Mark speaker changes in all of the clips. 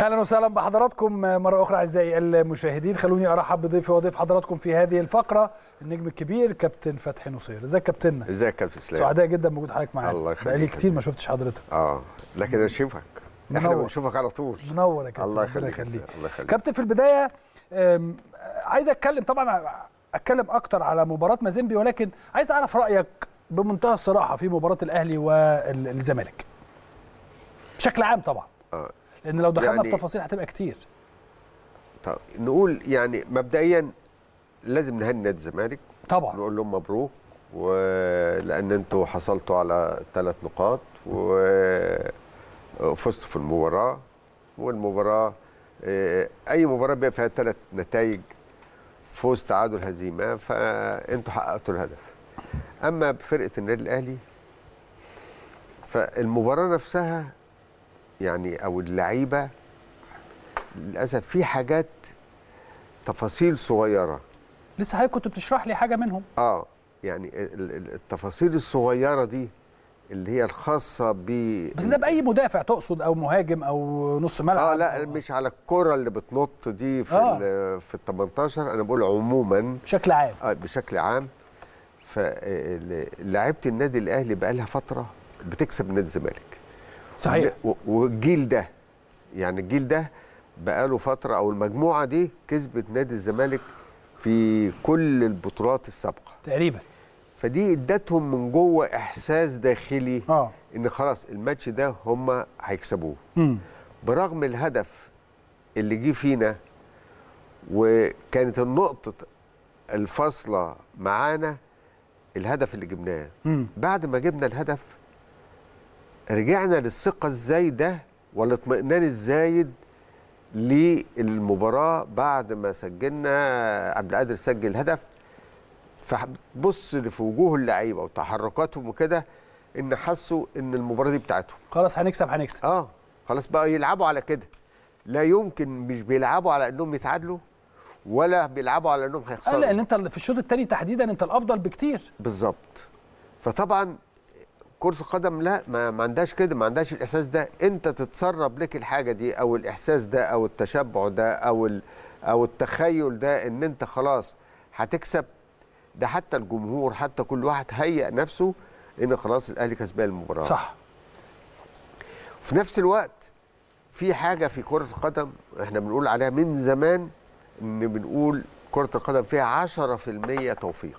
Speaker 1: اهلا وسهلا بحضراتكم مره اخرى اعزائي المشاهدين خلوني ارحب بضيفي وضيف حضراتكم في هذه الفقره النجم الكبير كابتن فتحي نصير ازيك كابتننا
Speaker 2: ازيك يا كابتن اسلام
Speaker 1: سعداء جدا بوجود حضرتك معانا
Speaker 2: الله يخليك
Speaker 1: بقالي
Speaker 2: يا
Speaker 1: كتير
Speaker 2: حبيبي.
Speaker 1: ما شفتش حضرتك
Speaker 2: اه لكن اشوفك احنا
Speaker 1: منور.
Speaker 2: بنشوفك على طول
Speaker 1: منور يا كابتن
Speaker 2: الله
Speaker 1: ربنا
Speaker 2: يخليك
Speaker 1: يخليك
Speaker 2: الله يخليك
Speaker 1: كابتن في البدايه أم، عايز اتكلم طبعا اتكلم اكتر على مباراه مازيمبي ولكن عايز اعرف رايك بمنتهى الصراحه في مباراه الاهلي والزمالك بشكل عام طبعا
Speaker 2: اه
Speaker 1: لان لو دخلنا
Speaker 2: يعني-
Speaker 1: في تفاصيل هتبقى كتير
Speaker 2: طب نقول يعني مبدئيا لازم نهني نادي الزمالك
Speaker 1: طبعا
Speaker 2: نقول لهم مبروك ولان انتوا حصلتوا على ثلاث نقاط وفزتوا في المباراه والمباراه آه، اي مباراه بيبقى فيها ثلاث نتائج فوز تعادل هزيمه فانتوا حققتوا الهدف اما بفرقه النادي الاهلي فالمباراه نفسها يعني او اللعيبه للاسف في حاجات تفاصيل صغيره
Speaker 1: لسه حضرتك كنت بتشرح لي حاجه منهم
Speaker 2: اه يعني ال- ال- التفاصيل الصغيره دي اللي هي الخاصه ب
Speaker 1: بس ده باي مدافع تقصد او مهاجم او نص ملعب
Speaker 2: اه لا مش على الكره اللي بتنط دي في
Speaker 1: آه.
Speaker 2: آه. في ال 18 انا بقول عموما
Speaker 1: بشكل عام
Speaker 2: آه بشكل عام فلاعيبه النادي الاهلي بقى لها فتره بتكسب نادي الزمالك
Speaker 1: صحيح
Speaker 2: و- والجيل ده يعني الجيل ده بقى له فتره او المجموعه دي كسبت نادي الزمالك في كل البطولات السابقه
Speaker 1: تقريبا
Speaker 2: فدي ادتهم من جوه احساس داخلي
Speaker 1: اه
Speaker 2: ان خلاص الماتش ده هم هيكسبوه
Speaker 1: امم
Speaker 2: برغم الهدف اللي جه فينا وكانت النقطة الفاصلة معانا الهدف اللي جبناه
Speaker 1: امم
Speaker 2: بعد ما جبنا الهدف رجعنا للثقة الزايدة والاطمئنان الزايد للمباراة بعد ما سجلنا عبد القادر سجل هدف فبص في وجوه اللعيبة وتحركاتهم وكده ان حسوا ان المباراة دي بتاعتهم
Speaker 1: خلاص هنكسب هنكسب
Speaker 2: اه خلاص بقى يلعبوا على كده لا يمكن مش بيلعبوا على انهم يتعادلوا ولا بيلعبوا على انهم
Speaker 1: آه
Speaker 2: هيخسروا
Speaker 1: لان انت في الشوط الثاني تحديدا انت الافضل بكتير
Speaker 2: بالظبط فطبعا كرة القدم لا ما, ما عندهاش كده ما عندهاش الاحساس ده انت تتسرب لك الحاجة دي او الاحساس ده او التشبع ده او ال او التخيل ده ان انت خلاص هتكسب ده حتى الجمهور حتى كل واحد هيأ نفسه ان خلاص الاهلي كسبان المباراة
Speaker 1: صح
Speaker 2: في نفس الوقت في حاجه في كره القدم احنا بنقول عليها من زمان ان بنقول كره القدم فيها 10% توفيق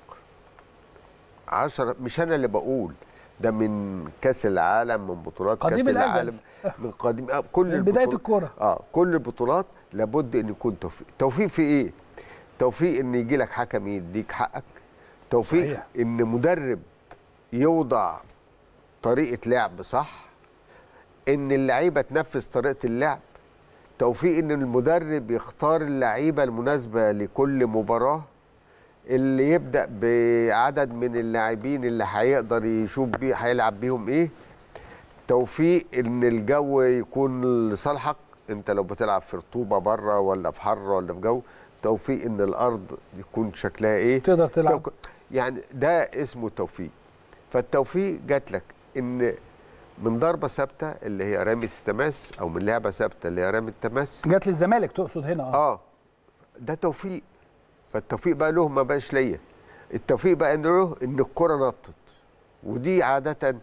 Speaker 2: 10 مش انا اللي بقول ده من كاس العالم من بطولات كاس
Speaker 1: قديم الأزل.
Speaker 2: العالم من قديم آه، كل
Speaker 1: من بدايه
Speaker 2: البطول-
Speaker 1: الكوره
Speaker 2: اه كل البطولات لابد ان يكون توفيق توفيق في ايه توفيق ان يجي لك حكم يديك حقك توفيق
Speaker 1: صحيح.
Speaker 2: ان مدرب يوضع طريقه لعب صح ان اللعيبه تنفذ طريقه اللعب توفيق ان المدرب يختار اللعيبه المناسبه لكل مباراه اللي يبدا بعدد من اللاعبين اللي هيقدر يشوف بيه هيلعب بيهم ايه توفيق ان الجو يكون لصالحك انت لو بتلعب في رطوبه بره ولا في حر ولا في جو توفيق ان الارض يكون شكلها ايه
Speaker 1: تقدر تلعب
Speaker 2: توك- يعني ده اسمه توفيق فالتوفيق جات لك ان من ضربه ثابته اللي هي رميه التماس او من لعبه ثابته اللي هي رميه التماس
Speaker 1: جات للزمالك تقصد هنا اه
Speaker 2: اه ده توفيق فالتوفيق بقى له ما بقاش ليا التوفيق بقى ان له ان الكره نطت ودي عاده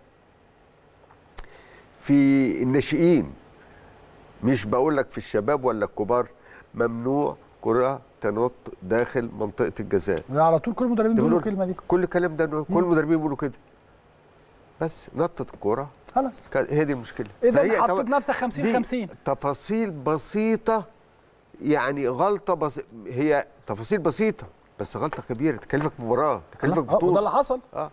Speaker 2: في الناشئين مش بقول لك في الشباب ولا الكبار ممنوع كره تنط داخل منطقه الجزاء
Speaker 1: ده على طول كل المدربين
Speaker 2: ده
Speaker 1: بيقولوا
Speaker 2: بنقول-
Speaker 1: الكلمه دي
Speaker 2: كل الكلام ده كل المدربين بيقولوا كده بس نطت الكوره
Speaker 1: خلاص
Speaker 2: كانت- هي دي المشكله
Speaker 1: اذا
Speaker 2: فهي
Speaker 1: حطيت
Speaker 2: طبعاً
Speaker 1: نفسك 50
Speaker 2: دي
Speaker 1: 50
Speaker 2: تفاصيل بسيطة يعني غلطة بس هي تفاصيل بسيطة بس غلطة كبيرة تكلفك مباراة تكلفك
Speaker 1: آه، وده
Speaker 2: بطولة
Speaker 1: اللي حصل
Speaker 2: اه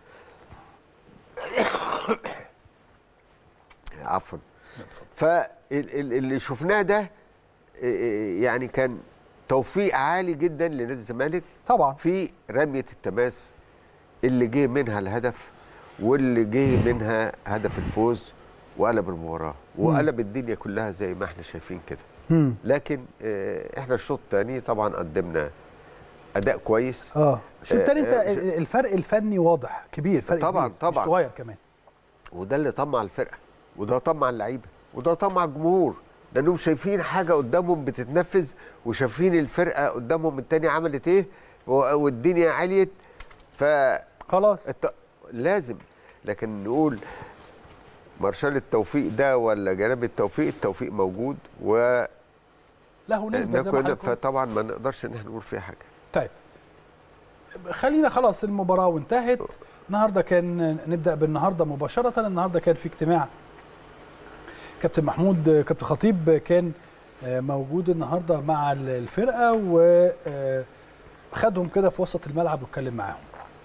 Speaker 2: عفوا فاللي شفناه ده إيه، يعني كان توفيق عالي جدا لنادي الزمالك
Speaker 1: طبعا
Speaker 2: في رمية التماس اللي جه منها الهدف واللي جه منها هدف الفوز وقلب المباراة وقلب الدنيا كلها زي ما احنا شايفين كده
Speaker 1: مم.
Speaker 2: لكن آه، احنا الشوط الثاني طبعا قدمنا اداء كويس
Speaker 1: اه الشوط الثاني انت
Speaker 2: آه، آه،
Speaker 1: الفرق الفني واضح كبير فرق
Speaker 2: طبعاً،
Speaker 1: كبير مش
Speaker 2: طبعاً.
Speaker 1: صغير كمان
Speaker 2: وده اللي طمع الفرقه وده طمع اللعيبه وده طمع الجمهور لانهم شايفين حاجه قدامهم بتتنفذ وشايفين الفرقه قدامهم التانية عملت ايه و- والدنيا عليت ف
Speaker 1: خلاص
Speaker 2: الت... لازم لكن نقول مارشال التوفيق ده ولا جناب التوفيق التوفيق موجود و
Speaker 1: له نسبه زي ما
Speaker 2: نكون-
Speaker 1: حضرتك قلت.
Speaker 2: فطبعا ما نقدرش ان احنا نقول فيها حاجه
Speaker 1: طيب خلينا خلاص المباراة وانتهت النهارده كان نبدأ بالنهارده مباشرة النهارده كان في اجتماع كابتن محمود كابتن خطيب كان آه، موجود النهارده مع الفرقة وخدهم كده في وسط الملعب واتكلم معاهم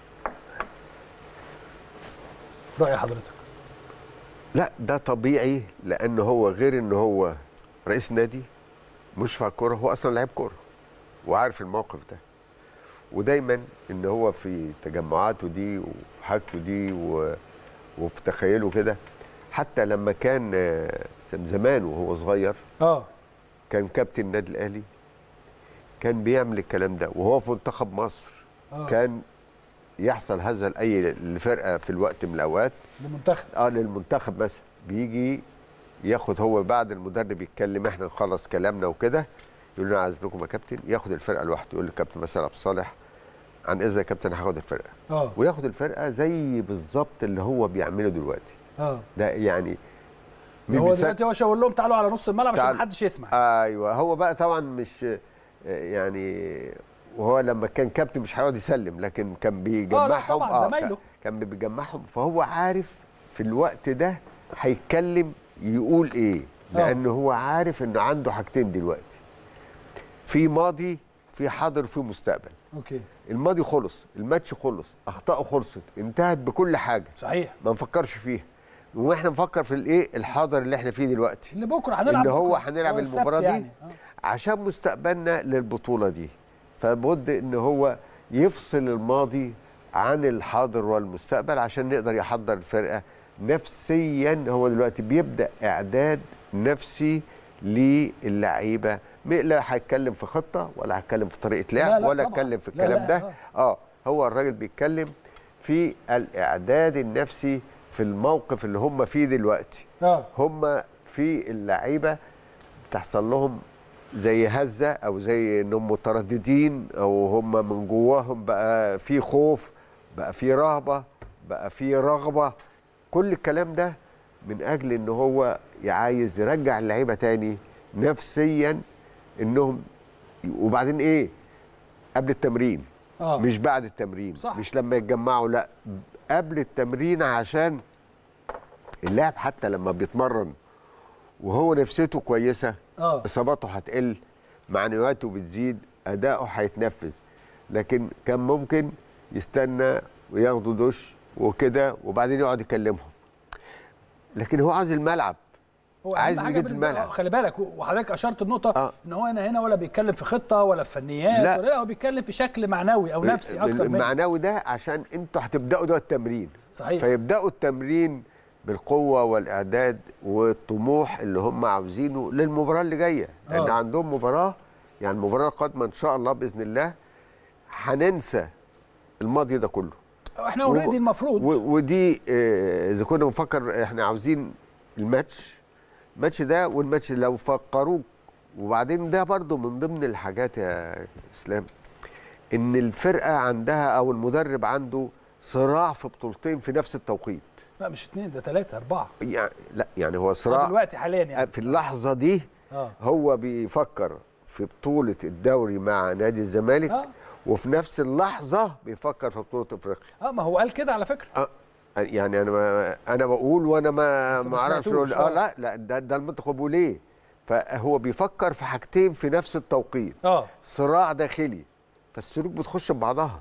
Speaker 1: رأي حضرتك
Speaker 2: لا ده طبيعي لان هو غير ان هو رئيس نادي مشرف على الكوره هو اصلا لعيب كوره وعارف الموقف ده ودايما ان هو في تجمعاته دي وفي حاجته دي و... وفي تخيله كده حتى لما كان آه، زمان وهو صغير
Speaker 1: اه
Speaker 2: كان كابتن النادي الاهلي كان بيعمل الكلام ده وهو في منتخب مصر
Speaker 1: اه
Speaker 2: كان يحصل هذا لاي لفرقه في الوقت من الاوقات
Speaker 1: المنتخب
Speaker 2: اه للمنتخب مثلا بيجي ياخد هو بعد المدرب يتكلم احنا نخلص كلامنا وكده يقول لنا عايز لكم يا كابتن ياخد الفرقه لوحده يقول للكابتن مثلا عبد الصالح عن اذن يا كابتن هاخد الفرقه
Speaker 1: اه
Speaker 2: وياخد الفرقه زي بالظبط اللي هو بيعمله دلوقتي
Speaker 1: اه
Speaker 2: ده يعني مش
Speaker 1: هو
Speaker 2: بيسا-
Speaker 1: دلوقتي هو شاور لهم تعالوا على نص الملعب عشان
Speaker 2: تعال-
Speaker 1: محدش يسمع
Speaker 2: ايوه هو بقى طبعا مش آه، يعني وهو لما كان كابتن مش هيقعد يسلم لكن كان بيجمعهم
Speaker 1: طبعاً، زمايله.
Speaker 2: كان- كان بيجمعهم فهو عارف في الوقت ده هيتكلم يقول ايه
Speaker 1: آه.
Speaker 2: لان هو عارف انه عنده حاجتين دلوقتي في ماضي في حاضر في مستقبل
Speaker 1: اوكي
Speaker 2: الماضي خلص الماتش خلص اخطائه خلصت انتهت بكل حاجه
Speaker 1: صحيح
Speaker 2: ما نفكرش فيها واحنا نفكر في الايه الحاضر اللي احنا فيه دلوقتي
Speaker 1: اللي بكره هنلعب
Speaker 2: اللي هو
Speaker 1: بكرة.
Speaker 2: هنلعب
Speaker 1: هو السبت
Speaker 2: المباراه دي
Speaker 1: يعني. آه.
Speaker 2: عشان مستقبلنا للبطوله دي فبد ان هو يفصل الماضي عن الحاضر والمستقبل عشان نقدر يحضر الفرقه نفسيا هو دلوقتي بيبدا اعداد نفسي للعيبه م- لا هيتكلم في خطه ولا هيتكلم في طريقه
Speaker 1: لا،
Speaker 2: لعب
Speaker 1: لا
Speaker 2: ولا
Speaker 1: طبعاً.
Speaker 2: هيتكلم في
Speaker 1: لا،
Speaker 2: الكلام
Speaker 1: لا،
Speaker 2: ده
Speaker 1: آه.
Speaker 2: اه هو الراجل بيتكلم في الاعداد النفسي في الموقف اللي هم فيه دلوقتي
Speaker 1: اه
Speaker 2: هم في اللعيبه تحصل لهم زي هزه او زي انهم مترددين او هم من جواهم بقى في خوف بقى في رهبه بقى في رغبه كل الكلام ده من اجل ان هو عايز يرجع اللعيبه تاني نفسيا انهم وبعدين ايه قبل التمرين
Speaker 1: اه
Speaker 2: مش بعد التمرين
Speaker 1: صح.
Speaker 2: مش لما يتجمعوا لا قبل التمرين عشان اللاعب حتى لما بيتمرن وهو نفسيته كويسه
Speaker 1: اه
Speaker 2: اصاباته هتقل معنوياته بتزيد اداؤه هيتنفذ لكن كان ممكن يستنى وياخدوا دش وكده وبعدين يقعد يكلمهم لكن هو عايز الملعب
Speaker 1: هو
Speaker 2: عايز
Speaker 1: أهم حاجة
Speaker 2: يجد
Speaker 1: بالنسبة-
Speaker 2: الملعب.
Speaker 1: آه، خلي بالك وحضرتك اشرت النقطه
Speaker 2: آه.
Speaker 1: ان هو هنا هنا ولا بيتكلم في خطه ولا في فنيات
Speaker 2: لا.
Speaker 1: ولا لا هو بيتكلم في شكل معنوي او نفسي اكتر من
Speaker 2: المعنوي ده عشان انتوا هتبداوا ده التمرين
Speaker 1: صحيح
Speaker 2: فيبداوا التمرين بالقوه والاعداد والطموح اللي هم عاوزينه للمباراه اللي جايه لان
Speaker 1: آه.
Speaker 2: عندهم مباراه يعني المباراه القادمه ان شاء الله باذن الله هننسى الماضي ده كله
Speaker 1: احنا
Speaker 2: و-
Speaker 1: اوريدي المفروض
Speaker 2: و- ودي آه، اذا كنا بنفكر احنا عاوزين الماتش الماتش ده والماتش لو فكروك وبعدين ده برضو من ضمن الحاجات يا اسلام ان الفرقه عندها او المدرب عنده صراع في بطولتين في نفس التوقيت
Speaker 1: لا مش اثنين ده ثلاثه اربعه
Speaker 2: يعني لا يعني هو
Speaker 1: آه،
Speaker 2: صراع
Speaker 1: دلوقتي حاليا يعني
Speaker 2: في اللحظه دي
Speaker 1: اه
Speaker 2: هو بيفكر في بطوله الدوري مع نادي الزمالك
Speaker 1: اه
Speaker 2: وفي نفس اللحظه بيفكر في بطوله افريقيا
Speaker 1: اه ما هو قال كده على فكره
Speaker 2: اه يعني انا ما انا بقول وانا ما
Speaker 1: أنت
Speaker 2: ما
Speaker 1: ما
Speaker 2: اعرفش
Speaker 1: سمعتوش،
Speaker 2: اه
Speaker 1: آه.
Speaker 2: لا لا ده ده المنطق هو بيقول ايه فهو بيفكر في حاجتين في نفس التوقيت
Speaker 1: اه
Speaker 2: صراع داخلي فالسلوك بتخش ببعضها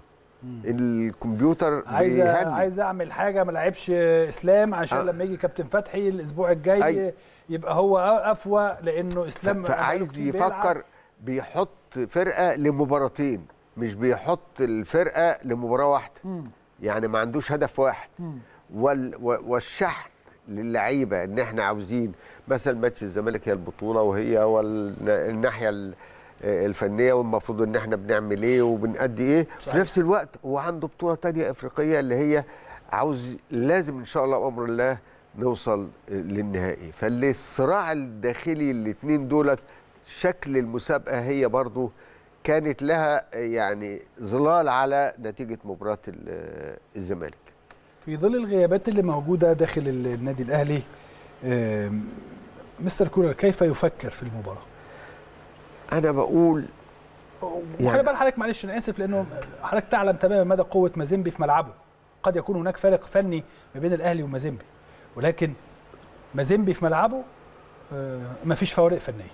Speaker 2: الكمبيوتر
Speaker 1: عايز
Speaker 2: بيهني
Speaker 1: عايز اعمل حاجه ما لعبش اسلام عشان
Speaker 2: آه.
Speaker 1: لما يجي كابتن فتحي الاسبوع الجاي
Speaker 2: أيوة.
Speaker 1: يبقى هو افوى لانه
Speaker 2: ف-
Speaker 1: اسلام
Speaker 2: فعايز
Speaker 1: بقاله كتير بيلعب.
Speaker 2: يفكر بيحط فرقه لمباراتين مش بيحط الفرقه لمباراه واحده
Speaker 1: مم.
Speaker 2: يعني ما عندوش هدف واحد
Speaker 1: مم.
Speaker 2: وال و- والشحن للعيبه ان احنا عاوزين مثلا ماتش الزمالك هي البطوله وهي والناحيه ال- الفنيه والمفروض ان احنا بنعمل ايه وبنأدي ايه
Speaker 1: صحيح.
Speaker 2: في نفس الوقت هو عنده بطوله تانية افريقيه اللي هي عاوز لازم ان شاء الله بامر الله نوصل للنهائي فاللي الصراع الداخلي الاثنين دولت شكل المسابقه هي برضو كانت لها يعني ظلال على نتيجه مباراه ال- الزمالك
Speaker 1: في ظل الغيابات اللي موجوده داخل النادي الاهلي آم، مستر كولر كيف يفكر في المباراه؟
Speaker 2: انا بقول
Speaker 1: وخلي
Speaker 2: يعني-
Speaker 1: بال حضرتك معلش انا اسف لانه حضرتك تعلم تماما مدى قوه مازيمبي في ملعبه قد يكون هناك فارق فني ما بين الاهلي ومازيمبي ولكن مازيمبي في ملعبه ما فيش فوارق فنيه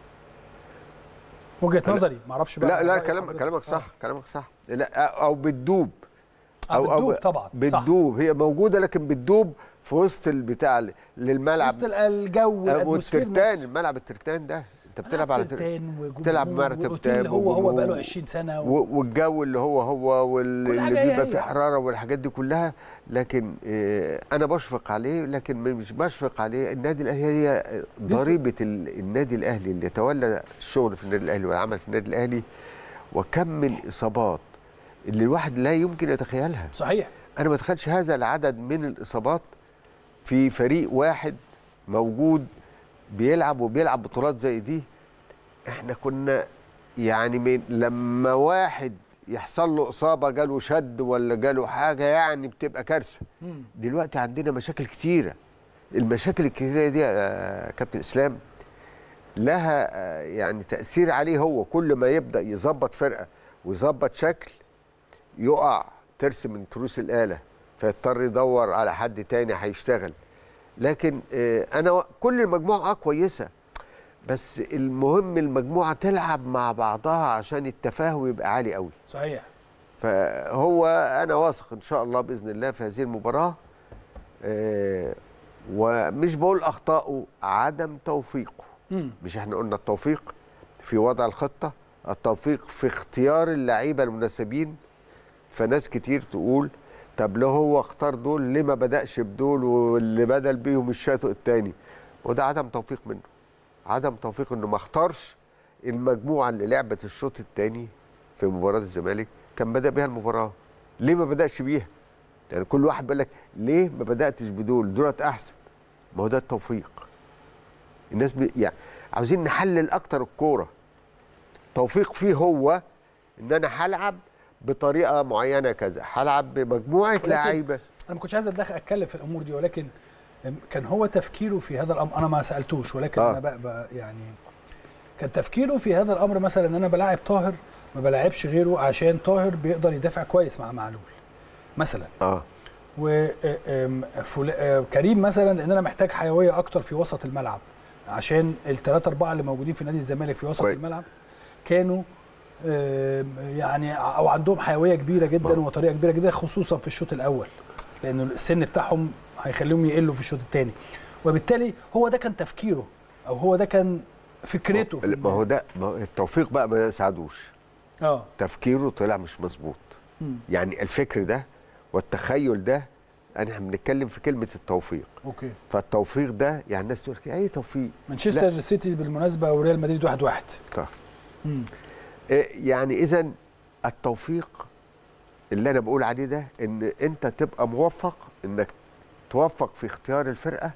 Speaker 1: وجهه
Speaker 2: لا.
Speaker 1: نظري ما اعرفش بقى
Speaker 2: لا لا
Speaker 1: رأي
Speaker 2: كلام
Speaker 1: حضرتك.
Speaker 2: كلامك صح كلامك صح لا او بتدوب
Speaker 1: آه. آه بتدوب طبعا صح
Speaker 2: بتدوب هي موجوده لكن بتدوب في وسط البتاع للملعب
Speaker 1: وسط الجو الاتموسفير
Speaker 2: والترتان
Speaker 1: نفسه.
Speaker 2: الملعب الترتان ده انت بتلعب على تر...
Speaker 1: ترتان وجمهور
Speaker 2: بتلعب مرتب
Speaker 1: وأوتيل اللي
Speaker 2: تاب
Speaker 1: هو هو
Speaker 2: وجمهور.
Speaker 1: بقى له 20 سنه و...
Speaker 2: و- والجو اللي هو هو
Speaker 1: كل
Speaker 2: واللي
Speaker 1: حاجة هي
Speaker 2: بيبقى
Speaker 1: هي.
Speaker 2: فيه حراره والحاجات دي كلها لكن آه، انا بشفق عليه لكن مش بشفق عليه النادي الاهلي هي ضريبه ال- النادي الاهلي اللي يتولى الشغل في النادي الاهلي والعمل في النادي الاهلي وكم الاصابات اللي الواحد لا يمكن يتخيلها
Speaker 1: صحيح
Speaker 2: انا ما اتخيلش هذا العدد من الاصابات في فريق واحد موجود بيلعب وبيلعب بطولات زي دي احنا كنا يعني من لما واحد يحصل له اصابه جاله شد ولا جاله حاجه يعني بتبقى كارثه
Speaker 1: مم.
Speaker 2: دلوقتي عندنا مشاكل كتيره المشاكل الكتيره دي يا كابتن اسلام لها آه، يعني تاثير عليه هو كل ما يبدا يظبط فرقه ويظبط شكل يقع ترس من تروس الاله فيضطر يدور على حد تاني هيشتغل لكن آه، انا و- كل المجموعه اه كويسه بس المهم المجموعه تلعب مع بعضها عشان التفاهم يبقى عالي قوي
Speaker 1: صحيح
Speaker 2: فهو انا واثق ان شاء الله باذن الله في هذه المباراه آه، ومش بقول اخطائه عدم توفيقه
Speaker 1: مم.
Speaker 2: مش احنا قلنا التوفيق في وضع الخطه التوفيق في اختيار اللعيبه المناسبين فناس كتير تقول طب لو هو اختار دول ليه ما بدأش بدول واللي بدل بيهم الشاطئ التاني وده عدم توفيق منه عدم توفيق انه ما اختارش المجموعه اللي لعبت الشوط الثاني في مباراه الزمالك كان بدأ بيها المباراه ليه ما بدأش بيها يعني كل واحد بيقول لك ليه ما بدأتش بدول دولت احسن ما هو ده التوفيق الناس بي يعني عاوزين نحلل اكتر الكوره توفيق فيه هو ان انا هلعب بطريقه معينه كذا هلعب بمجموعه
Speaker 1: ولكن
Speaker 2: لعيبه
Speaker 1: انا ما كنتش عايز اتدخل اتكلم في الامور دي ولكن كان هو تفكيره في هذا الامر انا ما سالتوش ولكن
Speaker 2: آه.
Speaker 1: انا بقى, بقى يعني كان تفكيره في هذا الامر مثلا ان انا بلاعب طاهر ما بلاعبش غيره عشان طاهر بيقدر يدافع كويس مع معلول مثلا
Speaker 2: اه
Speaker 1: وكريم مثلا لان انا محتاج حيويه اكتر في وسط الملعب عشان الثلاثه اربعه اللي موجودين في نادي الزمالك في وسط
Speaker 2: كويس.
Speaker 1: الملعب كانوا آم، يعني او عندهم حيويه كبيره جدا
Speaker 2: ما-
Speaker 1: وطريقه كبيره جدا خصوصا في الشوط الاول لانه السن بتاعهم هيخليهم يقلوا في الشوط الثاني وبالتالي هو ده كان تفكيره او هو ده كان فكرته في
Speaker 2: ما هو ده ما هو التوفيق بقى ما يساعدوش
Speaker 1: اه
Speaker 2: تفكيره طلع مش مظبوط
Speaker 1: مم.
Speaker 2: يعني الفكر ده والتخيل ده احنا بنتكلم في كلمه التوفيق
Speaker 1: اوكي
Speaker 2: فالتوفيق ده يعني الناس تقول لك ايه توفيق
Speaker 1: مانشستر سيتي بالمناسبه وريال مدريد واحد واحد
Speaker 2: طيب
Speaker 1: مم.
Speaker 2: إيه يعني اذا التوفيق اللي انا بقول عليه ده ان انت تبقى موفق انك توفق في اختيار الفرقه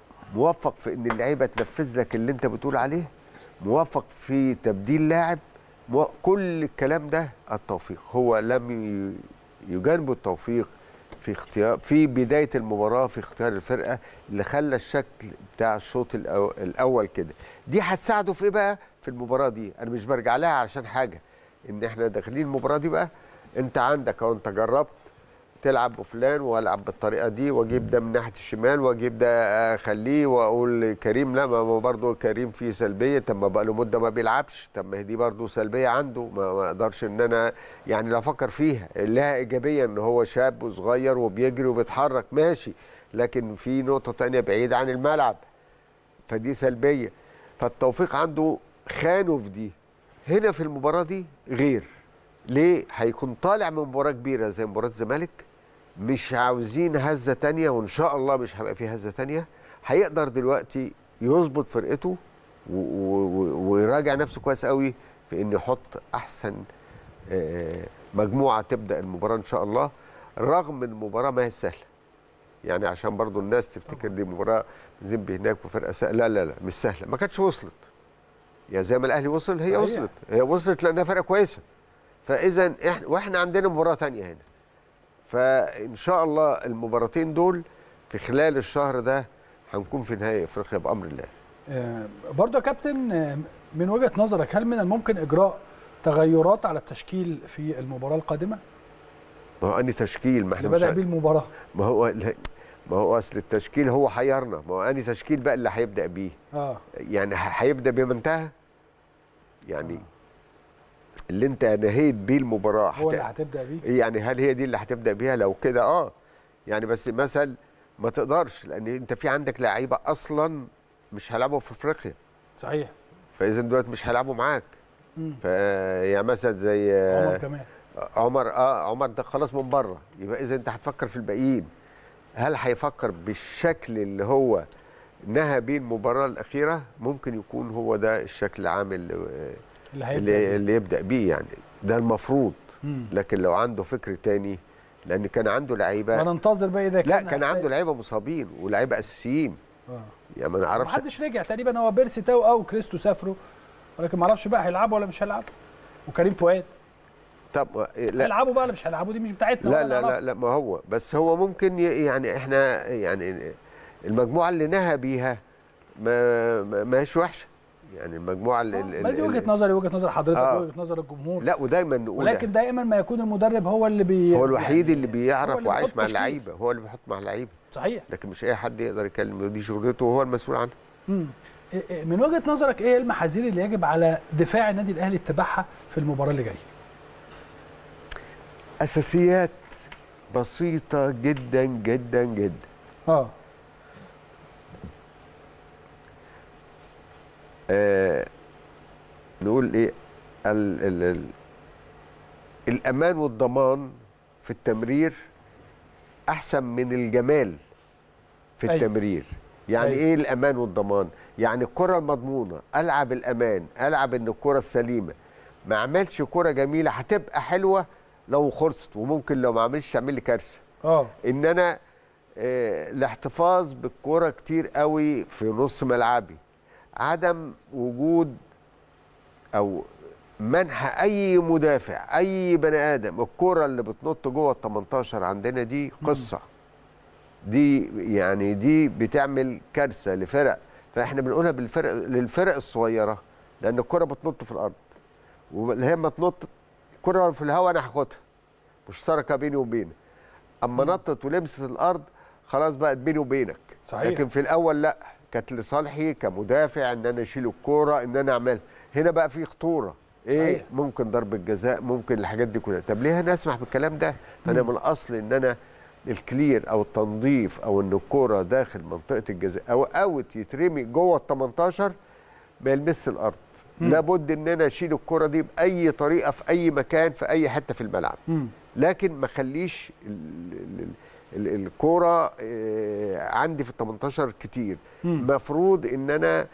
Speaker 2: موفق في ان اللعيبه تنفذ لك اللي انت بتقول عليه موفق في تبديل لاعب مو... كل الكلام ده التوفيق هو لم ي- يجانب التوفيق في اختيار في بدايه المباراه في اختيار الفرقه اللي خلى الشكل بتاع الشوط الأو- الاول كده دي هتساعده في ايه بقى في المباراه دي انا مش برجع لها علشان حاجه ان احنا داخلين المباراه دي بقى انت عندك او انت جربت تلعب بفلان والعب بالطريقه دي واجيب ده من ناحيه الشمال واجيب ده اخليه واقول كريم لا ما هو برضه كريم فيه سلبيه طب ما بقى له مده ما بيلعبش طب ما هي دي برضه سلبيه عنده ما ما اقدرش ان انا يعني لا افكر فيها لها ايجابيه ان هو شاب وصغير وبيجري وبيتحرك ماشي لكن في نقطه تانية بعيد عن الملعب فدي سلبيه فالتوفيق عنده خانه في دي هنا في المباراه دي غير ليه هيكون طالع من مباراه كبيره زي مباراه الزمالك مش عاوزين هزه تانية وان شاء الله مش هيبقى في هزه تانية هيقدر دلوقتي يظبط فرقته و- و- و- ويراجع نفسه كويس قوي في انه يحط احسن آه، مجموعه تبدا المباراه ان شاء الله رغم ان المباراه ما هي سهله يعني عشان برضو الناس تفتكر دي مباراه زيمبي هناك وفرقه سهله لا لا لا مش سهله ما كانتش وصلت يعني زي ما الاهلي وصل هي
Speaker 1: صحيح.
Speaker 2: وصلت هي وصلت لانها فرقه كويسه فاذا احنا واحنا عندنا مباراه ثانيه هنا فان شاء الله المباراتين دول في خلال الشهر ده هنكون في نهائي افريقيا بامر الله
Speaker 1: آه، برضه يا كابتن آه، من وجهه نظرك هل من الممكن اجراء تغيرات على التشكيل في المباراه القادمه؟
Speaker 2: ما هو اني تشكيل ما
Speaker 1: اللي
Speaker 2: احنا مش
Speaker 1: بدا
Speaker 2: ع-
Speaker 1: بيه المباراه
Speaker 2: ما هو ما هو اصل التشكيل هو حيرنا ما هو اني تشكيل بقى اللي هيبدا بيه
Speaker 1: اه
Speaker 2: يعني ه- هيبدا بما انتهى يعني اللي انت نهيت بيه المباراه
Speaker 1: هو
Speaker 2: هت-
Speaker 1: اللي هتبدا بيه
Speaker 2: يعني هل هي دي اللي هتبدا بيها لو كده اه يعني بس مثل ما تقدرش لان انت في عندك لعيبه اصلا مش هيلعبوا في افريقيا
Speaker 1: صحيح
Speaker 2: فاذا دلوقتي مش هيلعبوا معاك
Speaker 1: مم.
Speaker 2: ف يعني مثلا زي آه،
Speaker 1: عمر كمان
Speaker 2: عمر اه عمر ده خلاص من بره يبقى اذا انت هتفكر في الباقيين هل هيفكر بالشكل اللي هو نهى بيه المباراه الاخيره ممكن يكون هو ده الشكل العام اللي,
Speaker 1: اللي هيبدا
Speaker 2: اللي,
Speaker 1: بيه.
Speaker 2: اللي يبدا بيه يعني ده المفروض
Speaker 1: مم.
Speaker 2: لكن لو عنده فكر تاني لان كان عنده لعيبه
Speaker 1: ما ننتظر بقى اذا
Speaker 2: لا
Speaker 1: كان
Speaker 2: كان عنده لعيبه مصابين ولاعيبه اساسيين
Speaker 1: اه
Speaker 2: يعني ما نعرفش
Speaker 1: محدش رجع تقريبا هو بيرسي تاو او كريستو سافروا ولكن ما اعرفش بقى هيلعبوا ولا مش هيلعبوا وكريم فؤاد
Speaker 2: طب لا
Speaker 1: هيلعبوا بقى ولا مش هيلعبوا دي مش بتاعتنا
Speaker 2: لا
Speaker 1: ولا
Speaker 2: لا لا
Speaker 1: نعرفها.
Speaker 2: لا ما هو بس هو ممكن ي- يعني احنا يعني المجموعه اللي نهى بيها ما ما ما هيش وحشه يعني المجموعه اللي
Speaker 1: آه، ما دي وجهه نظري وجهه نظر حضرتك
Speaker 2: آه.
Speaker 1: وجهه نظر الجمهور
Speaker 2: لا ودايما نقول
Speaker 1: ولكن دائما ما يكون المدرب هو اللي بي
Speaker 2: هو الوحيد
Speaker 1: يعني
Speaker 2: اللي
Speaker 1: هو
Speaker 2: بيعرف
Speaker 1: اللي
Speaker 2: وعايش
Speaker 1: بيحط
Speaker 2: مع
Speaker 1: تشكيل.
Speaker 2: اللعيبه هو اللي بيحط مع اللعيبه
Speaker 1: صحيح
Speaker 2: لكن مش اي حد يقدر يتكلم دي شغلته وهو المسؤول عنها
Speaker 1: مم. إيه- إيه، من وجهه نظرك ايه المحاذير اللي يجب على دفاع النادي الاهلي اتباعها في المباراه اللي جايه؟
Speaker 2: اساسيات بسيطه جدا جدا جدا
Speaker 1: اه
Speaker 2: آه نقول ايه ال ال ال الامان والضمان في التمرير احسن من الجمال في
Speaker 1: أيوة.
Speaker 2: التمرير يعني
Speaker 1: أيوة.
Speaker 2: ايه الامان والضمان يعني الكره المضمونه العب الامان العب ان الكره السليمه ما اعملش كره جميله هتبقى حلوه لو خلصت وممكن لو ما عملش تعمل لي كارثه
Speaker 1: اه
Speaker 2: ان انا آه، الاحتفاظ بالكرة كتير قوي في نص ملعبي عدم وجود او منح اي مدافع اي بني ادم الكرة اللي بتنط جوه ال 18 عندنا دي قصة دي يعني دي بتعمل كارثة لفرق فاحنا بنقولها بالفرق للفرق الصغيرة لان الكرة بتنط في الارض ولما تنط الكرة في الهواء انا هاخدها مشتركة بيني وبينك اما نطت ولمست الارض خلاص بقت بيني وبينك
Speaker 1: صحيح.
Speaker 2: لكن في الاول لا كانت لصالحي كمدافع ان انا اشيل الكوره ان انا اعملها هنا بقى في خطوره ايه
Speaker 1: صحيح.
Speaker 2: ممكن ضربه جزاء ممكن الحاجات دي كلها طب ليه انا اسمح بالكلام ده انا من الاصل ان انا الكلير او التنظيف او ان الكوره داخل منطقه الجزاء او اوت يترمي جوه ال 18 ما يلمس الارض لابد ان انا اشيل الكوره دي باي طريقه في اي مكان في اي حته في الملعب
Speaker 1: مم.
Speaker 2: لكن ما خليش ال- ال- ال- الكوره آه، عندي في ال 18 كتير
Speaker 1: مم.
Speaker 2: مفروض ان انا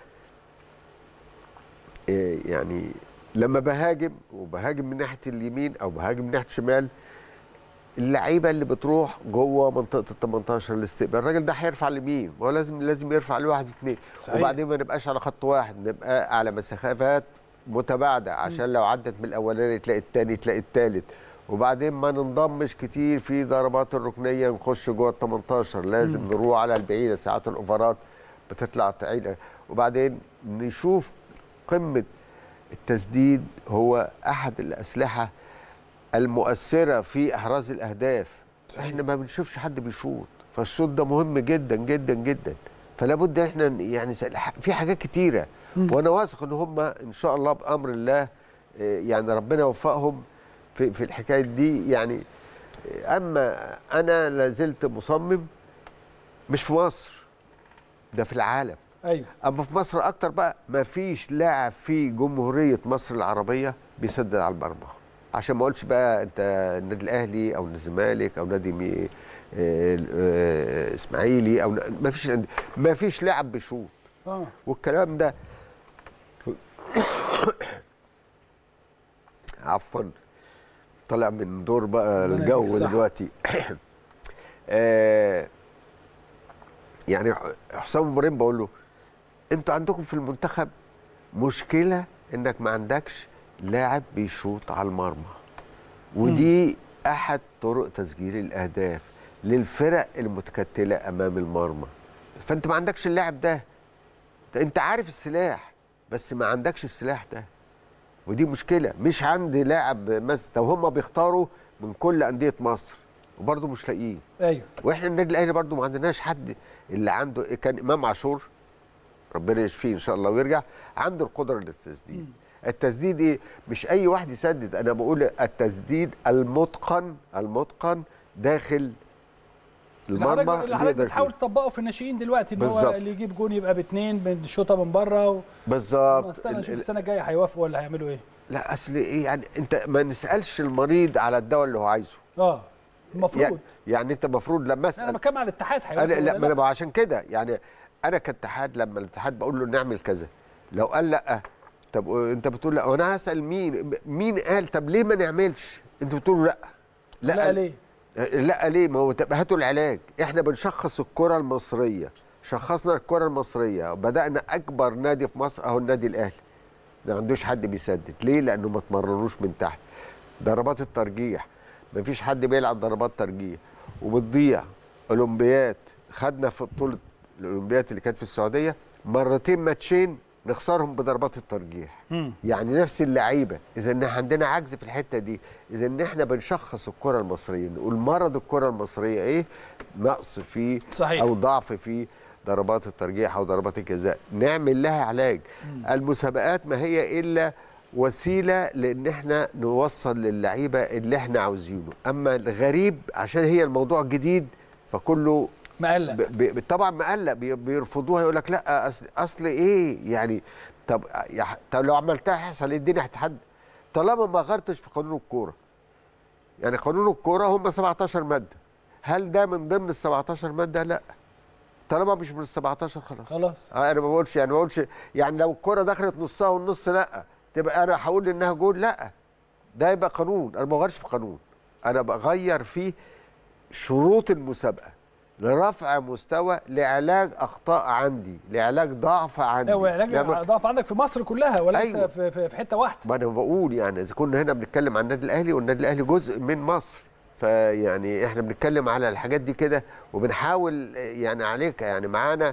Speaker 2: آه، يعني لما بهاجم وبهاجم من ناحيه اليمين او بهاجم من ناحيه الشمال اللعيبه اللي بتروح جوه منطقه ال 18 الاستقبال الراجل ده هيرفع لمين؟ هو لازم لازم يرفع لواحد اثنين
Speaker 1: صحيح.
Speaker 2: وبعدين ما نبقاش على خط واحد نبقى على مسافات متباعده عشان لو عدت من الاولاني تلاقي الثاني تلاقي الثالث وبعدين ما ننضمش كتير في ضربات الركنيه نخش جوه ال 18 لازم نروح على البعيده ساعات الاوفرات بتطلع تعيد وبعدين نشوف قمه التسديد هو احد الاسلحه المؤثره في احراز الاهداف احنا ما بنشوفش حد بيشوط فالشوط ده مهم جدا جدا جدا فلا بد احنا يعني س- في حاجات كتيره وانا واثق ان هم ان شاء الله بامر الله آه، يعني ربنا يوفقهم في في الحكايه دي يعني آه، اما انا لازلت مصمم مش في مصر ده في العالم
Speaker 1: ايوه
Speaker 2: اما في مصر اكتر بقى ما فيش لاعب في جمهوريه مصر العربيه بيسدد على المرمى عشان ما اقولش بقى انت النادي الاهلي او الزمالك او نادي مي آه، آه، اسماعيلي او ما فيش ما فيش لاعب بيشوط
Speaker 1: اه
Speaker 2: والكلام ده عفوا طالع من دور بقى
Speaker 1: ربنا
Speaker 2: الجو
Speaker 1: يديك الصحة.
Speaker 2: دلوقتي آه يعني حسام ابراهيم بقول له انتوا عندكم في المنتخب مشكله انك ما عندكش لاعب بيشوط على المرمى ودي احد طرق تسجيل الاهداف للفرق المتكتله امام المرمى فانت ما عندكش اللاعب ده انت عارف السلاح بس ما عندكش السلاح ده ودي مشكله مش عندي لاعب مثلا طب هم بيختاروا من كل انديه مصر وبرضه مش لاقيين
Speaker 1: ايوه
Speaker 2: واحنا النادي الاهلي برضه ما عندناش حد اللي عنده كان امام عاشور ربنا يشفيه ان شاء الله ويرجع عنده القدره للتسديد التسديد ايه مش اي واحد يسدد انا بقول التسديد المتقن المتقن داخل المرمى
Speaker 1: اللي حضرتك
Speaker 2: بيقدر
Speaker 1: بتحاول
Speaker 2: فيه
Speaker 1: تطبقه في الناشئين دلوقتي ان هو
Speaker 2: بالظبط.
Speaker 1: اللي يجيب جون يبقى باثنين بالشوطه من بره و...
Speaker 2: بالظبط
Speaker 1: استنى نشوف
Speaker 2: ال- ال-
Speaker 1: السنه الجايه هيوافقوا ولا هيعملوا ايه
Speaker 2: لا اصل ايه يعني انت ما نسالش المريض على الدواء اللي هو عايزه
Speaker 1: اه المفروض
Speaker 2: يعني, يعني انت المفروض لما
Speaker 1: انا
Speaker 2: اسال
Speaker 1: بتكلم على الاتحاد هيوافق
Speaker 2: انا لا
Speaker 1: ولا
Speaker 2: ما انا بقى عشان كده يعني انا كاتحاد لما الاتحاد بقول له نعمل كذا لو قال لا طب انت بتقول لا وانا هسال مين مين قال طب ليه ما نعملش انتوا بتقولوا لا
Speaker 1: لا, لا ليه
Speaker 2: لا ليه ما هو طب هاتوا العلاج احنا بنشخص الكره المصريه شخصنا الكره المصريه بدانا اكبر نادي في مصر اهو النادي الاهلي ما عندوش حد بيسدد ليه لانه ما اتمرنوش من تحت ضربات الترجيح ما فيش حد بيلعب ضربات ترجيح وبتضيع اولمبيات خدنا في بطوله الاولمبيات اللي كانت في السعوديه مرتين ماتشين نخسرهم بضربات الترجيح
Speaker 1: مم.
Speaker 2: يعني نفس اللعيبه اذا ان عندنا عجز في الحته دي اذا ان احنا بنشخص الكره المصريه نقول مرض الكره المصريه ايه نقص فيه
Speaker 1: صحيح.
Speaker 2: او ضعف في ضربات الترجيح او ضربات الجزاء نعمل لها علاج المسابقات ما هي الا وسيله لان احنا نوصل للعيبه اللي احنا عاوزينه اما الغريب عشان هي الموضوع جديد فكله
Speaker 1: مقلق
Speaker 2: ب- ب- طبعا مقلق بي- بيرفضوها يقول لك لا اصل اصل ايه يعني طب يا ح- طب لو عملتها هيحصل ايه الدنيا هتتحدى طالما ما غيرتش في قانون الكوره يعني قانون الكوره هم 17 ماده هل ده من ضمن ال 17 ماده لا طالما مش من ال 17 خلاص
Speaker 1: خلاص.
Speaker 2: آه انا ما بقولش يعني ما بقولش يعني لو الكوره دخلت نصها والنص لا تبقى انا هقول انها جول لا ده يبقى قانون انا ما بغيرش في قانون انا بغير في شروط المسابقه لرفع مستوى لعلاج اخطاء عندي لعلاج ضعف عندي
Speaker 1: هو علاج
Speaker 2: لما-
Speaker 1: ضعف عندك في مصر كلها وليس
Speaker 2: أيوة.
Speaker 1: في, في, في حته واحده
Speaker 2: ما انا بقول يعني اذا كنا هنا بنتكلم عن النادي الاهلي والنادي الاهلي جزء من مصر فيعني احنا بنتكلم على الحاجات دي كده وبنحاول يعني عليك يعني معانا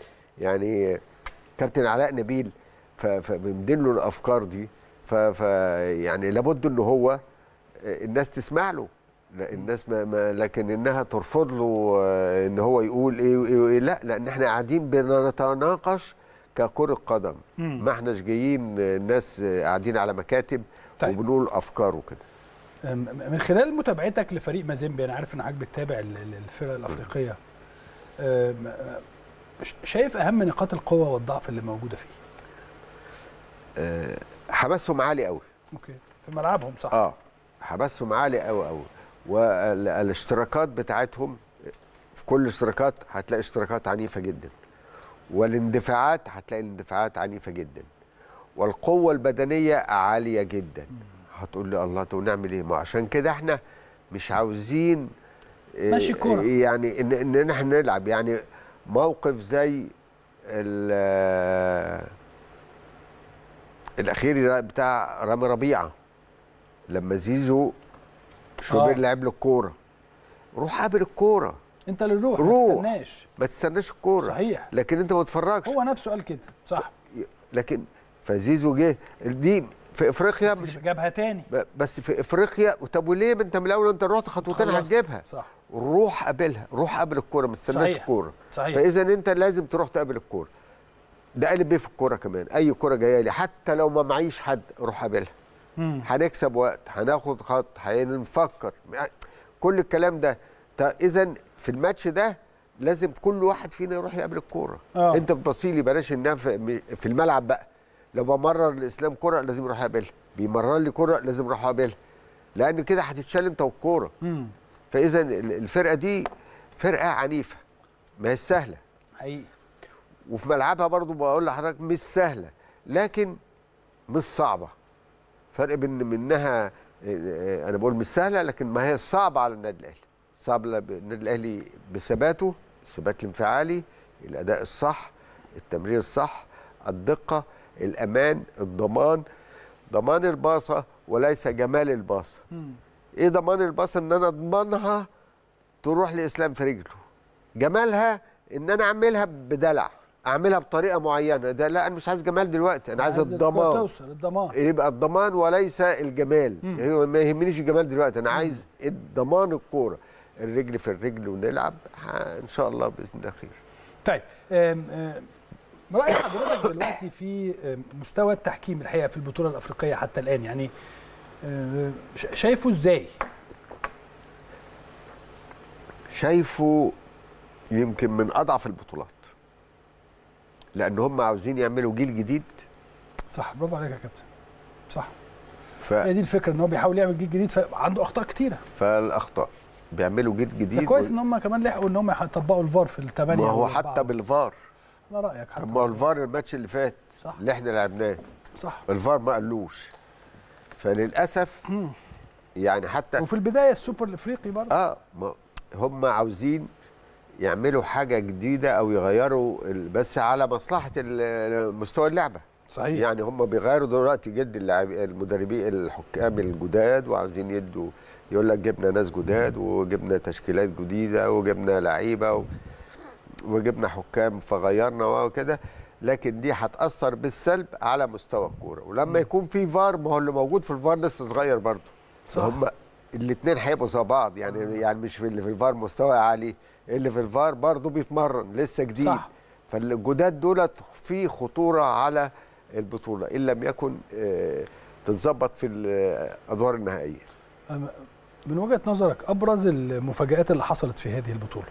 Speaker 2: يعني كابتن علاء نبيل ف- فبندين له الافكار دي ف ف- يعني لابد ان هو الناس تسمع له لا الناس ما ما لكن انها ترفض له آه، ان هو يقول ايه وايه وايه لا لان احنا قاعدين بنتناقش ككرة قدم
Speaker 1: مم.
Speaker 2: ما احناش جايين آه، الناس آه، قاعدين على مكاتب
Speaker 1: طيب.
Speaker 2: وبنقول افكار وكده
Speaker 1: أم- من خلال متابعتك لفريق مازيمبي انا عارف ان حضرتك بتتابع ال- ال- الفرق الافريقيه أم، ش- شايف اهم نقاط القوه والضعف اللي موجوده فيه
Speaker 2: آه، حماسهم عالي قوي
Speaker 1: اوكي في ملعبهم صح
Speaker 2: اه حماسهم عالي قوي قوي والاشتراكات بتاعتهم في كل اشتراكات هتلاقي اشتراكات عنيفه جدا والاندفاعات هتلاقي الاندفاعات عنيفه جدا والقوه البدنيه عاليه جدا هتقول لي الله طب نعمل ايه ما عشان كده احنا مش عاوزين آه،
Speaker 1: ماشي الكورة.
Speaker 2: يعني ان ان احنا نلعب يعني موقف زي ال- آه، الاخير بتاع رامي ربيعه لما زيزو شوبير
Speaker 1: آه.
Speaker 2: لعب له الكوره روح قابل الكوره
Speaker 1: انت اللي روح
Speaker 2: روح.
Speaker 1: ما تستناش
Speaker 2: ما تستناش الكوره
Speaker 1: صحيح.
Speaker 2: لكن انت ما تتفرجش
Speaker 1: هو نفسه قال كده صح
Speaker 2: لكن فزيزو جه دي في افريقيا
Speaker 1: بس
Speaker 2: مش
Speaker 1: جابها تاني
Speaker 2: ب- بس في افريقيا طب وليه ما انت من الاول انت رحت خطوتين
Speaker 1: خلصت.
Speaker 2: هتجيبها
Speaker 1: صح
Speaker 2: روح قابلها روح قابل الكوره ما تستناش
Speaker 1: صحيح.
Speaker 2: الكوره
Speaker 1: صحيح
Speaker 2: فاذا انت لازم تروح تقابل الكوره ده قالب بيه في الكوره كمان اي كوره جايه لي حتى لو ما معيش حد روح قابلها
Speaker 1: مم.
Speaker 2: هنكسب وقت هناخد خط هنفكر كل الكلام ده اذا في الماتش ده لازم كل واحد فينا يروح يقابل الكوره
Speaker 1: آه.
Speaker 2: انت بتبصيلي بلاش انها في في الملعب بقى لو بمرر الاسلام كره لازم يروح يقابلها بيمرر لي كره لازم اروح اقابلها لان كده هتتشال انت والكوره
Speaker 1: مم.
Speaker 2: فاذا ال- الفرقه دي فرقه عنيفه ما هي سهله
Speaker 1: حقيقي
Speaker 2: وفي ملعبها برضو بقول لحضرتك مش سهله لكن مش صعبه فرق بين منها انا بقول مش سهله لكن ما هي صعبه على النادي الاهلي صعبه على النادي الاهلي بثباته الثبات الانفعالي الاداء الصح التمرير الصح الدقه الامان الضمان ضمان الباصه وليس جمال الباصه ايه ضمان الباصه ان انا اضمنها تروح لاسلام في رجله جمالها ان انا اعملها بدلع اعملها بطريقه معينه ده لا انا مش عايز جمال دلوقتي انا عايز
Speaker 1: الكرة
Speaker 2: الضمان
Speaker 1: توصل الضمان
Speaker 2: يبقى الضمان وليس الجمال هو ما يهمنيش الجمال دلوقتي انا عايز ضمان الكوره الرجل في الرجل ونلعب ه- ان شاء الله باذن الله خير
Speaker 1: طيب آم، آم، رأي حضرتك دلوقتي في آم، مستوى التحكيم الحقيقه في البطوله الافريقيه حتى الان يعني آم، ش- شايفه ازاي؟
Speaker 2: شايفه يمكن من اضعف البطولات لان هم عاوزين يعملوا جيل جديد
Speaker 1: صح برافو عليك يا كابتن صح
Speaker 2: ف...
Speaker 1: هي دي الفكره ان هو بيحاول يعمل جيل جديد فعنده اخطاء كتيره
Speaker 2: فالاخطاء بيعملوا جيل
Speaker 1: ده
Speaker 2: جديد
Speaker 1: كويس ان هم كمان لحقوا ان هم يطبقوا الفار في الثمانيه
Speaker 2: ما هو
Speaker 1: والأربعة.
Speaker 2: حتى بالفار
Speaker 1: لا رايك حتى
Speaker 2: طب ما هو الفار الماتش اللي فات
Speaker 1: صح
Speaker 2: اللي احنا لعبناه
Speaker 1: صح
Speaker 2: الفار ما قالوش فللاسف يعني حتى
Speaker 1: وفي البدايه السوبر الافريقي برضه
Speaker 2: اه ما هم عاوزين يعملوا حاجه جديده او يغيروا ال- بس على مصلحه ال- مستوى اللعبه
Speaker 1: صحيح
Speaker 2: يعني هم بيغيروا دلوقتي جد اللاعب المدربين الحكام الجداد وعاوزين يدوا يقول لك جبنا ناس جداد وجبنا تشكيلات جديده وجبنا لعيبه و- وجبنا حكام فغيرنا وكده لكن دي هتاثر بالسلب على مستوى الكوره ولما يكون في فار ما هو اللي موجود في الفار لسه صغير برضه
Speaker 1: صح.
Speaker 2: هم الاثنين هيبقوا زي بعض يعني يعني مش في اللي في الفار مستوى عالي اللي في الفار برضه بيتمرن لسه جديد
Speaker 1: صح.
Speaker 2: فالجداد دولت في خطوره على البطوله ان لم يكن آه، تتظبط في الادوار النهائيه
Speaker 1: أم- من وجهه نظرك ابرز المفاجات اللي حصلت في هذه البطوله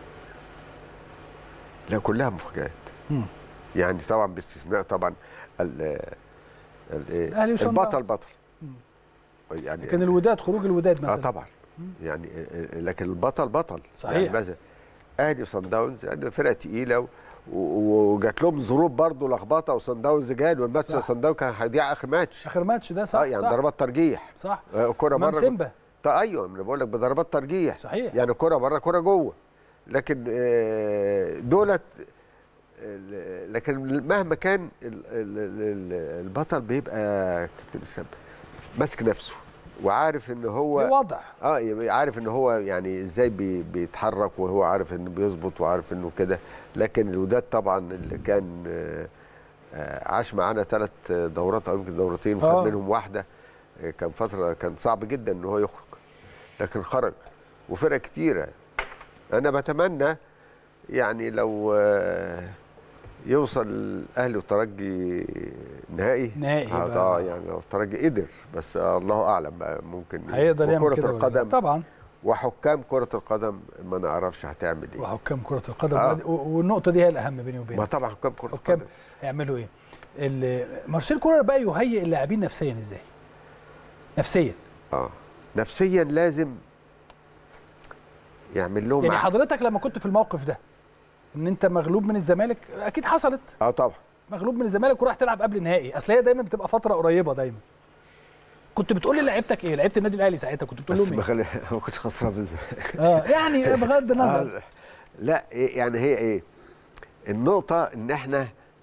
Speaker 2: لا كلها مفاجآت
Speaker 1: مم.
Speaker 2: يعني طبعا باستثناء طبعا ال ال- إيه؟
Speaker 1: الأهلي وصن
Speaker 2: البطل
Speaker 1: داونز.
Speaker 2: بطل يعني
Speaker 1: كان الوداد خروج الوداد
Speaker 2: اه
Speaker 1: مثلا
Speaker 2: طبعا يعني آه، آه، لكن البطل بطل
Speaker 1: صحيح.
Speaker 2: يعني مثلا اهلي وصن داونز يعني فرقه تقيله و- و- وجات لهم ظروف برضه لخبطه وصن داونز جال والماتش
Speaker 1: صح.
Speaker 2: صن داونز كان هيضيع اخر ماتش
Speaker 1: اخر ماتش ده صح
Speaker 2: اه يعني
Speaker 1: صح
Speaker 2: ضربات ترجيح
Speaker 1: صح
Speaker 2: آه، كرة
Speaker 1: امام
Speaker 2: بره
Speaker 1: سيمبا
Speaker 2: طيب ايوه انا بقول لك بضربات ترجيح
Speaker 1: صحيح
Speaker 2: يعني كرة بره كرة جوه لكن آه، دولت ال- لكن مهما كان ال- ال- ال- البطل بيبقى كابتن اسلام ماسك نفسه وعارف ان
Speaker 1: ليه
Speaker 2: هو
Speaker 1: وضع
Speaker 2: اه يبقى عارف ان هو يعني ازاي بي بيتحرك وهو عارف انه بيظبط وعارف انه كده لكن الوداد طبعا اللي كان آه، آه، عاش معانا ثلاث دورات او يمكن دورتين
Speaker 1: آه.
Speaker 2: وخد منهم واحده آه، كان فتره كان صعب جدا ان هو يخرج لكن خرج وفرق كتيره انا بتمنى يعني لو آه، يوصل الاهلي والترجي نهائي
Speaker 1: نهائي
Speaker 2: اه
Speaker 1: بقى.
Speaker 2: آه، يعني لو الترجي قدر بس آه الله اعلم بقى ممكن
Speaker 1: هيقدر يعمل
Speaker 2: وكرة
Speaker 1: كده ولا لا؟
Speaker 2: القدم
Speaker 1: طبعا
Speaker 2: وحكام كرة القدم ما نعرفش هتعمل ايه
Speaker 1: وحكام كره القدم
Speaker 2: آه.
Speaker 1: و- والنقطه دي هي الاهم بيني
Speaker 2: ما
Speaker 1: وبينك
Speaker 2: طبعا حكام كرة
Speaker 1: حكام
Speaker 2: القدم
Speaker 1: هيعملوا ايه ال- مارسيل كولر بقى يهيئ اللاعبين نفسيا ازاي نفسيا
Speaker 2: اه نفسيا لازم يعمل لهم
Speaker 1: يعني
Speaker 2: ع-
Speaker 1: حضرتك لما كنت في الموقف ده ان انت مغلوب من الزمالك اكيد حصلت
Speaker 2: اه طبعا
Speaker 1: مغلوب من الزمالك وراح تلعب قبل النهائي اصل هي دايما بتبقى فتره قريبه دايما كنت بتقول لعيبتك ايه لعيبه النادي الاهلي ساعتها كنت بتقول
Speaker 2: بس
Speaker 1: لهم
Speaker 2: ما
Speaker 1: ايه
Speaker 2: خلي ما كنتش خسران ازاي
Speaker 1: اه يعني بغض النظر
Speaker 2: آه، لا إيه يعني هي ايه النقطة ان احنا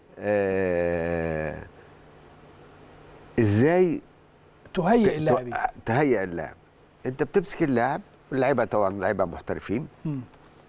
Speaker 2: آه ازاي
Speaker 1: تهيئ
Speaker 2: ت-
Speaker 1: اللاعبين
Speaker 2: ت- تهيئ اللاعب انت بتمسك اللاعب اللعيبه طبعا لعيبه محترفين
Speaker 1: مم.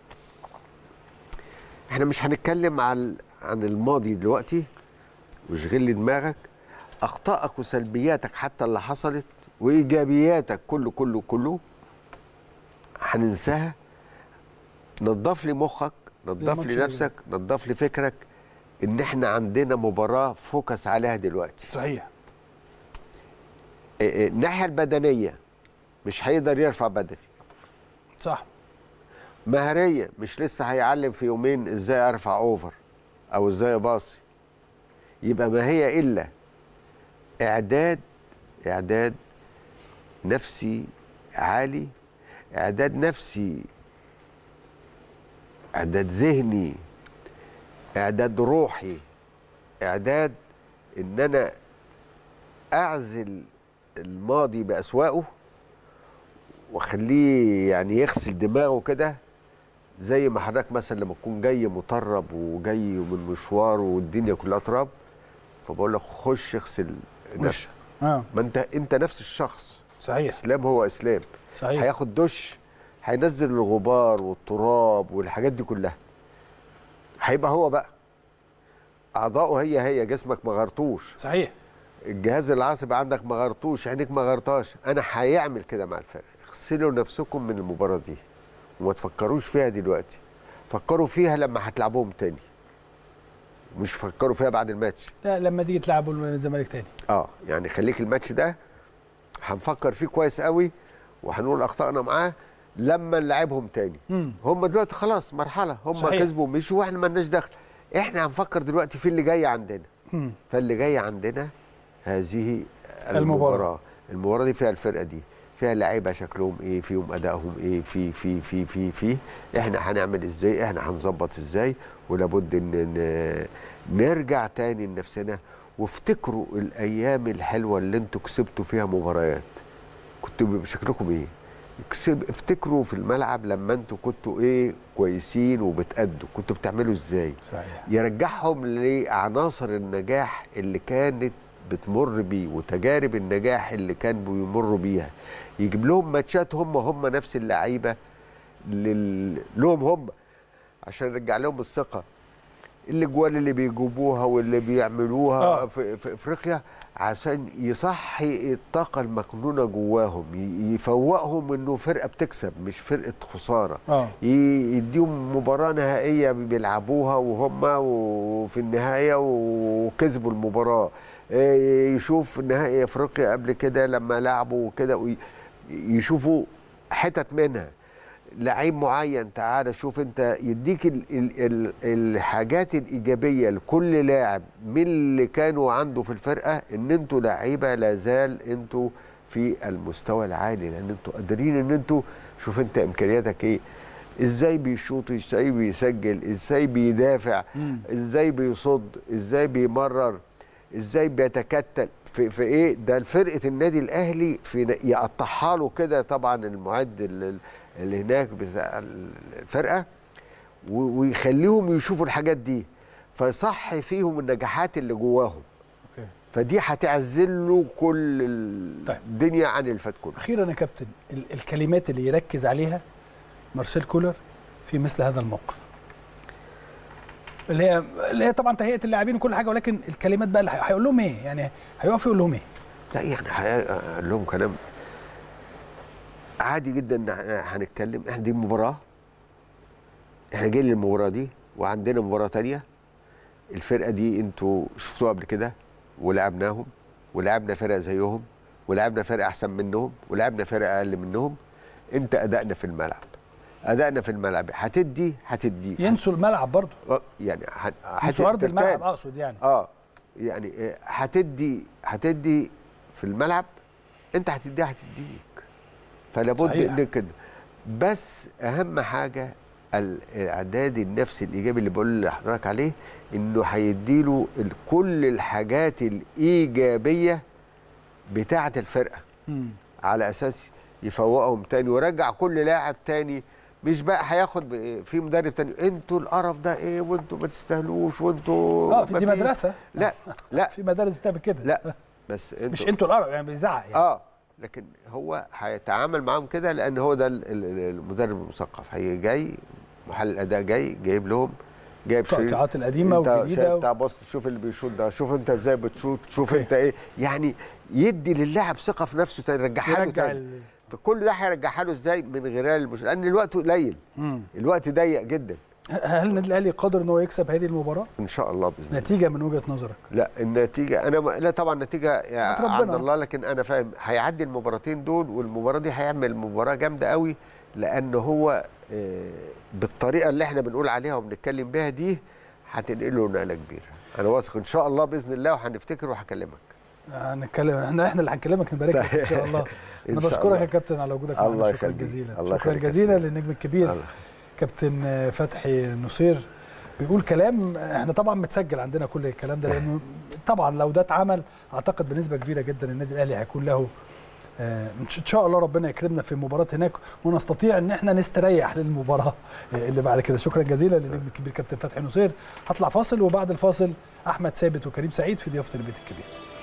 Speaker 2: احنا مش هنتكلم عن عن الماضي دلوقتي واشغل لي دماغك اخطائك وسلبياتك حتى اللي حصلت وايجابياتك كله كله كله هننساها نضف لي مخك نضف
Speaker 1: للماتش
Speaker 2: لي
Speaker 1: اللي
Speaker 2: نفسك نضف لي فكرك ان احنا عندنا مباراه فوكس عليها دلوقتي
Speaker 1: صحيح
Speaker 2: إيه إيه، الناحيه البدنيه مش هيقدر يرفع بدني
Speaker 1: صح
Speaker 2: مهاريه مش لسه هيعلم في يومين ازاي ارفع اوفر او ازاي اباصي يبقى ما هي الا اعداد اعداد نفسي عالي اعداد نفسي اعداد ذهني اعداد روحي اعداد ان انا اعزل الماضي باسواقه واخليه يعني يغسل دماغه كده زي ما حضرتك مثلا لما تكون جاي مطرب وجاي من مشوار والدنيا كلها تراب فبقول لك خش اغسل نفسك
Speaker 1: اه
Speaker 2: ما انت انت نفس الشخص
Speaker 1: صحيح
Speaker 2: اسلام هو اسلام
Speaker 1: صحيح
Speaker 2: هياخد دش هينزل الغبار والتراب والحاجات دي كلها هيبقى هو بقى اعضائه هي هي جسمك ما غرتوش
Speaker 1: صحيح
Speaker 2: الجهاز العصبي عندك ما غرتوش عينيك ما غرتاش انا هيعمل كده مع الفرق اغسلوا نفسكم من المباراه دي وما تفكروش فيها دلوقتي فكروا فيها لما هتلعبوهم تاني مش فكروا فيها بعد الماتش
Speaker 1: لا لما تيجي تلعبوا الزمالك تاني
Speaker 2: اه يعني خليك الماتش ده هنفكر فيه كويس قوي وهنقول اخطائنا معاه لما نلعبهم تاني
Speaker 1: مم.
Speaker 2: هم دلوقتي خلاص مرحله هم
Speaker 1: صحيح.
Speaker 2: كسبوا مشوا واحنا مالناش دخل احنا هنفكر دلوقتي في اللي جاي عندنا
Speaker 1: مم.
Speaker 2: فاللي جاي عندنا هذه
Speaker 1: المباراة.
Speaker 2: المباراة المباراة دي فيها الفرقة دي فيها لعيبة شكلهم ايه فيهم ادائهم ايه في في في في في احنا هنعمل ازاي احنا هنظبط ازاي ولابد ان ن- نرجع تاني لنفسنا وافتكروا الايام الحلوة اللي انتوا كسبتوا فيها مباريات كنتوا بيبقى شكلكم ايه كسب افتكروا في الملعب لما انتوا كنتوا ايه كويسين وبتأدوا كنتوا بتعملوا ازاي
Speaker 1: صحيح
Speaker 2: يرجعهم لعناصر النجاح اللي كانت بتمر بيه وتجارب النجاح اللي كان بيمروا بيها يجيب لهم ماتشات هم هم نفس اللعيبه لل... لهم هم عشان يرجع لهم الثقه الاجوال اللي بيجيبوها واللي بيعملوها
Speaker 1: آه.
Speaker 2: في, في افريقيا عشان يصحي الطاقه المكنونه جواهم ي- يفوقهم انه فرقه بتكسب مش فرقه خساره
Speaker 1: اه
Speaker 2: ي- يديهم مباراة نهائية بيلعبوها وهم وفي النهاية وكسبوا المباراة إيه، يشوف نهائي افريقيا قبل كده لما لعبوا وكده وي- يشوفوا حتت منها لعيب معين تعالى شوف انت يديك ال ال ال الحاجات الايجابيه لكل لاعب من اللي كانوا عنده في الفرقه ان انتوا لعيبه لا زال انتوا في المستوى العالي لان انتوا قادرين ان انتوا شوف انت امكانياتك ايه ازاي بيشوط ازاي بيسجل ازاي بيدافع
Speaker 1: مم.
Speaker 2: ازاي بيصد ازاي بيمرر ازاي بيتكتل في, في ايه ده فرقه النادي الاهلي في ن- يقطعها له كده طبعا المعد ال- اللي هناك بتاع الفرقه و- ويخليهم يشوفوا الحاجات دي فيصح فيهم النجاحات اللي جواهم
Speaker 1: اوكي
Speaker 2: فدي هتعزل له كل ال-
Speaker 1: طيب.
Speaker 2: الدنيا عن الفات كله
Speaker 1: اخيرا يا كابتن ال- الكلمات اللي يركز عليها مارسيل كولر في مثل هذا الموقف اللي هي اللي هي طبعا تهيئه اللاعبين وكل حاجه ولكن الكلمات بقى اللي هي- هيقول لهم ايه يعني هيقف يقول لهم ايه
Speaker 2: لا يعني هقول لهم كلام عادي جدا ان احنا هنتكلم احنا دي مباراه احنا جايين للمباراه دي وعندنا مباراه تانية الفرقه دي انتوا شفتوها قبل كده ولعبناهم ولعبنا فرقه زيهم ولعبنا فرقه احسن منهم ولعبنا فرقه اقل منهم انت ادائنا في الملعب ادائنا في الملعب هتدي هتدي
Speaker 1: ينسوا الملعب برضه
Speaker 2: آه، يعني هت-
Speaker 1: ينسوا ارض
Speaker 2: هترتاح.
Speaker 1: الملعب اقصد يعني
Speaker 2: اه يعني آه، هتدي هتدي في الملعب انت هتديها هتديك فلابد
Speaker 1: صحيح.
Speaker 2: انك كده بس اهم حاجه الاعداد النفسي الايجابي اللي بقول لحضرتك عليه انه هيديله ال- كل الحاجات الايجابيه بتاعه الفرقه
Speaker 1: مم.
Speaker 2: على اساس يفوقهم تاني ويرجع كل لاعب تاني مش بقى هياخد ب- في مدرب تاني انتوا القرف ده ايه وانتوا ما تستاهلوش وانتوا
Speaker 1: اه في
Speaker 2: ما
Speaker 1: دي مدرسه
Speaker 2: لا لا
Speaker 1: في مدارس بتعمل كده
Speaker 2: لا بس انتوا
Speaker 1: مش انتوا القرف يعني بيزعق يعني
Speaker 2: اه لكن هو هيتعامل معاهم كده لان هو ده ال- ال- المدرب المثقف هي جاي محلل اداء جاي جايب لهم جايب شريط
Speaker 1: التقطيعات القديمه
Speaker 2: انت
Speaker 1: والجديده
Speaker 2: شايف
Speaker 1: و...
Speaker 2: بتاع بص شوف اللي بيشوط ده شوف انت ازاي بتشوط شوف
Speaker 1: اوكي.
Speaker 2: انت ايه يعني يدي للاعب ثقه في نفسه تاني يرجعها له
Speaker 1: يرجع
Speaker 2: تاني
Speaker 1: ال...
Speaker 2: فكل ده هيرجعها له ازاي من غير المش... لان الوقت قليل
Speaker 1: مم.
Speaker 2: الوقت ضيق جدا
Speaker 1: هل النادي الاهلي قادر ان هو يكسب هذه المباراه
Speaker 2: ان شاء الله باذن الله
Speaker 1: نتيجه من وجهه نظرك
Speaker 2: لا النتيجه انا ما لا طبعا النتيجه يعني
Speaker 1: ربنا.
Speaker 2: عند الله لكن انا فاهم هيعدي المباراتين دول والمباراه دي هيعمل مباراه جامده قوي لان هو آه، بالطريقه اللي احنا بنقول عليها وبنتكلم بيها دي هتنقله نقله كبيره انا واثق ان شاء الله باذن الله وهنفتكر وهكلمك
Speaker 1: هنتكلم احنا احنا اللي هنكلمك نبارك لك ان شاء الله
Speaker 2: إن
Speaker 1: انا
Speaker 2: شاء
Speaker 1: بشكرك
Speaker 2: الله.
Speaker 1: يا كابتن على وجودك
Speaker 2: الله
Speaker 1: معنا شكرا
Speaker 2: يخليك.
Speaker 1: جزيلا
Speaker 2: الله
Speaker 1: شكرا
Speaker 2: يخليك يا
Speaker 1: جزيلا
Speaker 2: سيدي.
Speaker 1: للنجم الكبير
Speaker 2: الله.
Speaker 1: كابتن فتحي نصير بيقول كلام احنا طبعا متسجل عندنا كل الكلام ده لانه طبعا لو ده اتعمل اعتقد بنسبه كبيره جدا النادي الاهلي هيكون له آه، ان شاء الله ربنا يكرمنا في مباراه هناك ونستطيع ان احنا نستريح للمباراه آه، اللي بعد كده شكرا جزيلا للنجم الكبير كابتن فتحي نصير هطلع فاصل وبعد الفاصل احمد ثابت وكريم سعيد في ضيافه البيت الكبير